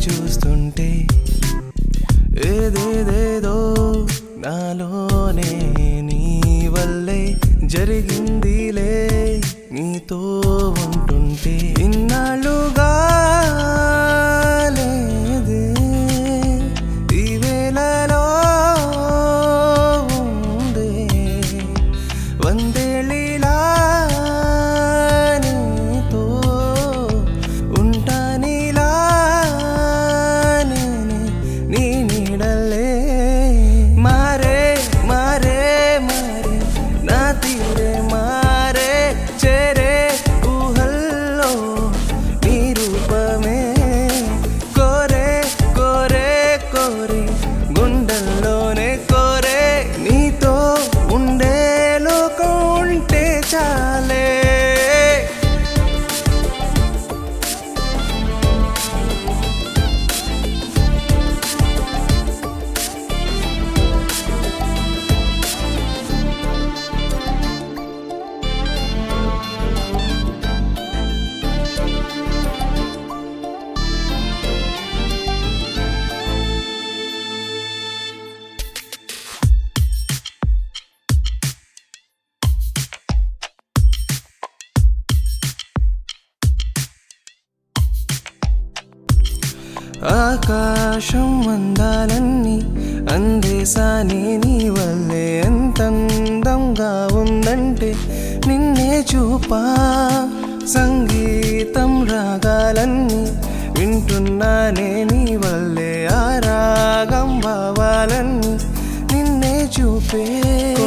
చూస్తుంటే ఏదేదేదో నాలోనే నీ వల్లే జరిగిందిలే నీతో ఉంటుంటే ఇన్నాళ్ళుగా లేదే ఈ వేళలో ఉందే వందేళ్ళిలా నీతో ఉంటానిలా నేనే నీ నీడలే మారే మారే మారే నా తీరే మారే చేరే ఊహల్లో నీ రూపమే కోరే కోరే కోరే గుండెల్లోనే కోరే నీతో ఉండే లోకం ఉంటే చాలే ఆకాశం అందాలన్నీ అందేశాని నీ వల్లే ఎంత అందంగా ఉందంటే నిన్నే చూపా సంగీతం రాగాలన్నీ వింటున్నానే నీ వల్లే ఆ రాగం భావాలన్నీ నిన్నే చూపే